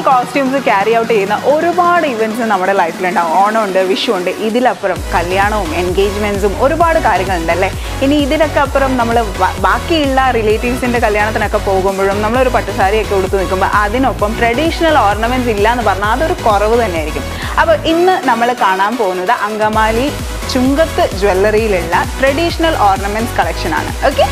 costumes carry out ചെയ്യുന്ന ഒരുപാട് events നമ്മുടെ ലൈഫിലുണ്ടാവും ഓണമുണ്ട് വിഷുവുണ്ട് ഇതിലപ്പുറം കല്യാണവും എൻഗേജ്മെൻറ്റ്സും ഒരുപാട് കാര്യങ്ങളുണ്ട് അല്ലേ ഇനി ഇതിനൊക്കെ അപ്പുറം നമ്മൾ ബാക്കിയുള്ള റിലേറ്റീവ്സിൻ്റെ കല്യാണത്തിനൊക്കെ പോകുമ്പോഴും നമ്മളൊരു പട്ടുസാരിയൊക്കെ ഉടുത്ത് നിൽക്കുമ്പോൾ അതിനൊപ്പം ട്രഡീഷണൽ ഓർണമെൻറ്റ്സ് ഇല്ല എന്ന് പറഞ്ഞാൽ അതൊരു കുറവ് തന്നെയായിരിക്കും അപ്പോൾ ഇന്ന് നമ്മൾ കാണാൻ പോകുന്നത് അങ്കമാലി ചുങ്കത്ത് ജ്വല്ലറിയിലുള്ള ട്രഡീഷണൽ ഓർണമെൻറ്റ്സ് കളക്ഷനാണ് ഓക്കെ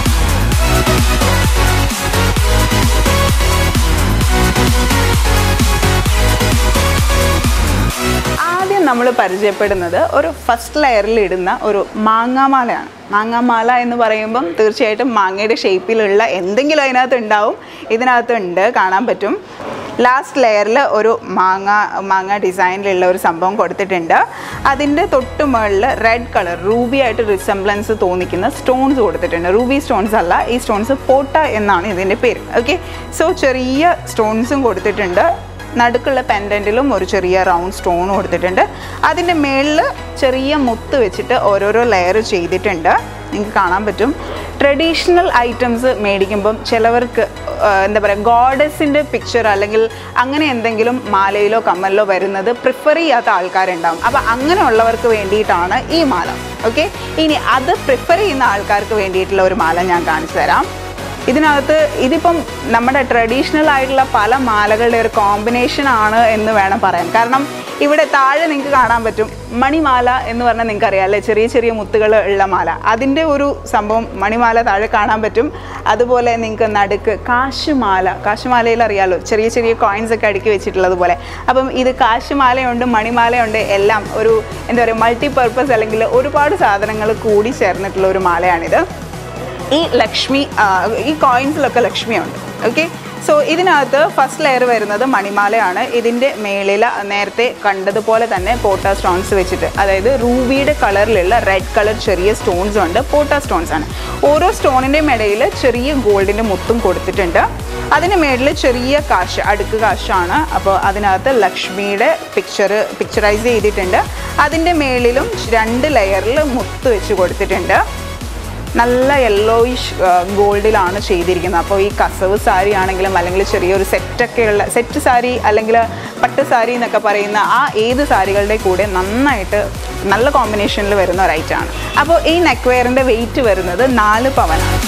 ആദ്യം നമ്മൾ പരിചയപ്പെടുന്നത് ഒരു ഫസ്റ്റ് ലെയറിൽ ഇടുന്ന ഒരു മാങ്ങാമാലയാണ് മാങ്ങാമാല എന്ന് പറയുമ്പം തീർച്ചയായിട്ടും മാങ്ങയുടെ ഷേപ്പിലുള്ള എന്തെങ്കിലും അതിനകത്ത് ഉണ്ടാവും ഇതിനകത്ത് ഉണ്ട് കാണാൻ പറ്റും ലാസ്റ്റ് ലെയറിൽ ഒരു മാങ്ങ മാങ്ങ ഡിസൈനിലുള്ള ഒരു സംഭവം കൊടുത്തിട്ടുണ്ട് അതിൻ്റെ തൊട്ട് മുകളിൽ റെഡ് കളർ റൂബി ആയിട്ട് റിസംബ്ലൻസ് തോന്നിക്കുന്ന സ്റ്റോൺസ് കൊടുത്തിട്ടുണ്ട് റൂബി സ്റ്റോൺസ് അല്ല ഈ സ്റ്റോൺസ് പോട്ട എന്നാണ് ഇതിൻ്റെ പേര് ഓക്കെ സോ ചെറിയ സ്റ്റോൺസും കൊടുത്തിട്ടുണ്ട് നടുക്കുള്ള പെൻഡൻറ്റിലും ഒരു ചെറിയ റൗണ്ട് സ്റ്റോൺ കൊടുത്തിട്ടുണ്ട് അതിൻ്റെ മേളിൽ ചെറിയ മുത്ത് വെച്ചിട്ട് ഓരോരോ ലെയർ ചെയ്തിട്ടുണ്ട് നിങ്ങൾക്ക് കാണാൻ പറ്റും ട്രഡീഷണൽ ഐറ്റംസ് മേടിക്കുമ്പം ചിലവർക്ക് ആ, എന്താ പറയുക ഗോഡസിൻ്റെ പിക്ചർ അല്ലെങ്കിൽ അങ്ങനെ എന്തെങ്കിലും മാലയിലോ കമ്മലിലോ വരുന്നത് പ്രിഫർ ചെയ്യാത്ത ആൾക്കാരുണ്ടാവും അപ്പോൾ അങ്ങനെയുള്ളവർക്ക് വേണ്ടിയിട്ടാണ് ഈ മാല ഓക്കെ ഇനി അത് പ്രിഫർ ചെയ്യുന്ന ആൾക്കാർക്ക് വേണ്ടിയിട്ടുള്ള ഒരു മാല ഞാൻ കാണിച്ചു തരാം ഇതിനകത്ത് ഇതിപ്പം നമ്മുടെ ട്രഡീഷണൽ ആയിട്ടുള്ള പല മാലകളുടെ ഒരു കോമ്പിനേഷൻ ആണ് എന്ന് വേണം പറയാൻ കാരണം ഇവിടെ താഴെ നിങ്ങൾക്ക് കാണാൻ പറ്റും മണിമാല എന്ന് പറഞ്ഞാൽ നിങ്ങൾക്ക് അറിയാം അല്ലേ ചെറിയ ചെറിയ മുത്തുകൾ ഉള്ള മാല അതിൻ്റെ ഒരു സംഭവം മണിമാല താഴെ കാണാൻ പറ്റും അതുപോലെ നിങ്ങൾക്ക് നടുക്ക് കാശുമാല കാശുമാലയിൽ അറിയാലോ ചെറിയ ചെറിയ കോയിൻസ് ഒക്കെ അടുക്കി വെച്ചിട്ടുള്ളത് പോലെ അപ്പം ഇത് കാശുമാലയുണ്ട് മണിമാലയുണ്ട് എല്ലാം ഒരു എന്താ പറയുക മൾട്ടി പർപ്പസ് അല്ലെങ്കിൽ ഒരുപാട് സാധനങ്ങൾ കൂടി ചേർന്നിട്ടുള്ള ഒരു മാലയാണിത് ഈ ലക്ഷ്മി ആ, ഈ കോയിൻസിലൊക്കെ ലക്ഷ്മിയുണ്ട് ഓക്കെ സോ ഇതിനകത്ത് ഫസ്റ്റ് ലെയർ വരുന്നത് മണിമാലയാണ് ഇതിൻ്റെ മേളിൽ നേരത്തെ കണ്ടതുപോലെ തന്നെ പോട്ട സ്റ്റോൺസ് വെച്ചിട്ട് അതായത് റൂബിയുടെ കളറിലുള്ള റെഡ് കളർ ചെറിയ സ്റ്റോൺസ് ഉണ്ട് പോട്ട സ്റ്റോൺസ് ആണ് ഓരോ സ്റ്റോണിൻ്റെയും ഇടയിൽ ചെറിയ ഗോൾഡിൻ്റെ മുത്തും കൊടുത്തിട്ടുണ്ട് അതിന് മേളിൽ ചെറിയ കാശ് അടുക്ക് കാശാണ് അപ്പോൾ അതിനകത്ത് ലക്ഷ്മിയുടെ പിക്ചർ പിക്ചറൈസ് ചെയ്തിട്ടുണ്ട് അതിൻ്റെ മേളിലും രണ്ട് ലെയറിൽ മുത്ത് വെച്ച് കൊടുത്തിട്ടുണ്ട് നല്ല യെല്ലോയിഷ് ഗോൾഡിലാണ് ചെയ്തിരിക്കുന്നത് അപ്പോൾ ഈ കസവ് സാരി ആണെങ്കിലും അല്ലെങ്കിൽ ചെറിയൊരു സെറ്റൊക്കെയുള്ള സെറ്റ് സാരി അല്ലെങ്കിൽ പട്ട് സാരി എന്നൊക്കെ പറയുന്ന ആ ഏത് സാരികളുടെ കൂടെ നന്നായിട്ട് നല്ല കോമ്പിനേഷനിൽ വരുന്ന ഒരു ഐറ്റമാണ് അപ്പോൾ ഈ നെക്ക് വെയറിൻ്റെ വെയിറ്റ് വരുന്നത് നാല് പവനാണ്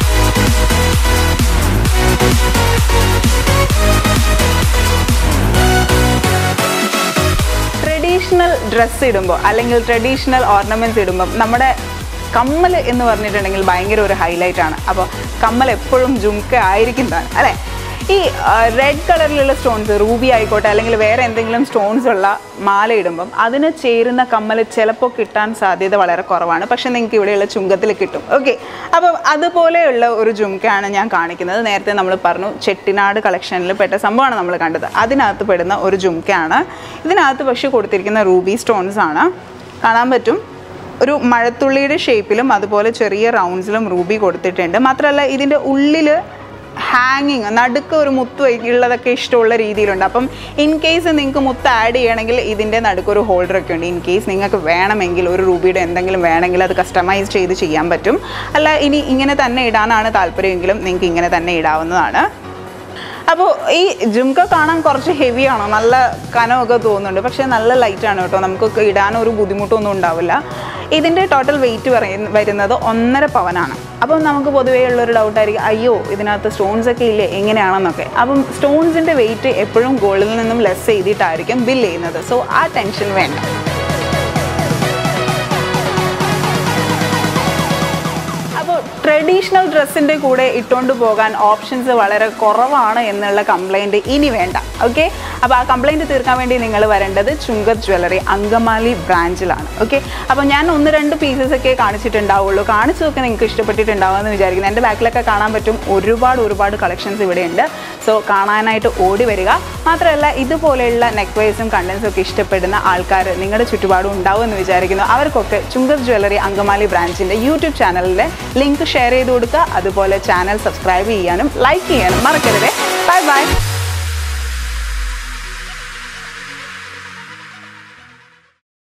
ട്രഡീഷണൽ ഡ്രസ്സ് ഇടുമ്പോൾ അല്ലെങ്കിൽ ട്രഡീഷണൽ ഓർണമെൻറ്റ്സ് ഇടുമ്പോൾ നമ്മുടെ കമ്മൽ എന്ന് പറഞ്ഞിട്ടുണ്ടെങ്കിൽ ഭയങ്കര ഒരു ഹൈലൈറ്റ് ആണ് അപ്പോൾ കമ്മൽ എപ്പോഴും ജുംക്ക ആയിരിക്കുന്നതാണ് അല്ലേ ഈ റെഡ് കളറിലുള്ള സ്റ്റോൺസ് റൂബി ആയിക്കോട്ടെ അല്ലെങ്കിൽ വേറെ എന്തെങ്കിലും സ്റ്റോൺസ് ഉള്ള മാല ഇടുമ്പം അതിന് ചേരുന്ന കമ്മൽ ചിലപ്പോൾ കിട്ടാൻ സാധ്യത വളരെ കുറവാണ് പക്ഷേ നിങ്ങൾക്ക് ഇവിടെയുള്ള ചുങ്കത്തിൽ കിട്ടും ഓക്കെ അപ്പം അതുപോലെയുള്ള ഒരു ജുംക്കയാണ് ഞാൻ കാണിക്കുന്നത് നേരത്തെ നമ്മൾ പറഞ്ഞു ചെട്ടിനാട് കളക്ഷനിൽ പെട്ട സംഭവമാണ് നമ്മൾ കണ്ടത് അതിനകത്ത് പെടുന്ന ഒരു ജുംക്കയാണ് ഇതിനകത്ത് പക്ഷേ കൊടുത്തിരിക്കുന്ന റൂബി സ്റ്റോൺസ് ആണ് കാണാൻ പറ്റും ഒരു മഴത്തുള്ളിയുടെ ഷേപ്പിലും അതുപോലെ ചെറിയ റൗണ്ട്സിലും റൂബി കൊടുത്തിട്ടുണ്ട് മാത്രമല്ല ഇതിൻ്റെ ഉള്ളിൽ ഹാങ്ങിങ് നടുക്ക് ഒരു മുത്ത് വെ- ഉള്ളതൊക്കെ ഇഷ്ടമുള്ള രീതിയിലുണ്ട് അപ്പം ഇൻ കേസ് നിങ്ങൾക്ക് മുത്ത് ആഡ് ചെയ്യണമെങ്കിൽ ഇതിൻ്റെ നടുക്ക് ഒരു ഹോൾഡർ ഒക്കെ ഉണ്ട് ഇൻ കേസ് നിങ്ങൾക്ക് വേണമെങ്കിൽ ഒരു രൂപയുടെ എന്തെങ്കിലും വേണമെങ്കിൽ അത് കസ്റ്റമൈസ് ചെയ്ത് ചെയ്യാൻ പറ്റും അല്ല ഇനി ഇങ്ങനെ തന്നെ ഇടാനാണ് താല്പര്യമെങ്കിലും നിങ്ങൾക്ക് ഇങ്ങനെ തന്നെ ഇടാവുന്നതാണ് അപ്പോൾ ഈ ജുംക കാണാൻ കുറച്ച് ഹെവിയാണോ നല്ല കനമൊക്കെ തോന്നുന്നുണ്ട് പക്ഷേ നല്ല ലൈറ്റാണ് കേട്ടോ നമുക്ക് ഇടാൻ ഒരു ബുദ്ധിമുട്ടൊന്നും ഉണ്ടാവില്ല ഇതിൻ്റെ ടോട്ടൽ വെയിറ്റ് പറയുന്ന വരുന്നത് ഒന്നര പവനാണ് അപ്പം നമുക്ക് പൊതുവേ ഉള്ളൊരു ഡൗട്ടായിരിക്കും അയ്യോ ഇതിനകത്ത് സ്റ്റോൺസ് ഒക്കെ ഇല്ലേ എങ്ങനെയാണെന്നൊക്കെ അപ്പം സ്റ്റോൺസിൻ്റെ വെയിറ്റ് എപ്പോഴും ഗോൾഡിൽ നിന്നും ലെസ് ചെയ്തിട്ടായിരിക്കും ബിൽ ചെയ്യുന്നത് സോ ആ ടെൻഷൻ വേണ്ട അപ്പോൾ ട്രഡീഷണൽ ഡ്രസ്സിൻ്റെ കൂടെ ഇട്ടുകൊണ്ട് പോകാൻ ഓപ്ഷൻസ് വളരെ കുറവാണ് എന്നുള്ള കംപ്ലൈൻറ്റ് ഇനി വേണ്ട ഓക്കെ അപ്പോൾ ആ കംപ്ലൈൻറ്റ് തീർക്കാൻ വേണ്ടി നിങ്ങൾ വരേണ്ടത് ചുങ്കത് ജ്വല്ലറി അങ്കമാലി ബ്രാഞ്ചിലാണ് ഓക്കെ അപ്പോൾ ഞാൻ ഒന്ന് രണ്ട് പീസസ് ഒക്കെ കാണിച്ചിട്ടുണ്ടാവുള്ളൂ കാണിച്ചതൊക്കെ നിങ്ങൾക്ക് ഇഷ്ടപ്പെട്ടിട്ടുണ്ടാവുമെന്ന് വിചാരിക്കുന്നു എൻ്റെ ബാക്കിലൊക്കെ കാണാൻ പറ്റും ഒരുപാട് ഒരുപാട് കളക്ഷൻസ് ഇവിടെയുണ്ട് സോ കാണാനായിട്ട് ഓടി വരിക മാത്രമല്ല ഇതുപോലെയുള്ള നെക്ക് വൈസും കണ്ടൻസും ഒക്കെ ഇഷ്ടപ്പെടുന്ന ആൾക്കാർ നിങ്ങളുടെ ചുറ്റുപാടും ഉണ്ടാവും എന്ന് വിചാരിക്കുന്നു അവർക്കൊക്കെ ചുങ്കത് ജ്വല്ലറി അങ്കമാലി ബ്രാഞ്ചിൻ്റെ യൂട്യൂബ് ചാനലിലെ ലിങ്ക് ഷെയർ ചെയ്ത് കൊടുക്കുക അതുപോലെ ചാനൽ സബ്സ്ക്രൈബ് ചെയ്യാനും ലൈക്ക് ചെയ്യാനും മറക്കരുത് ബൈ ബൈ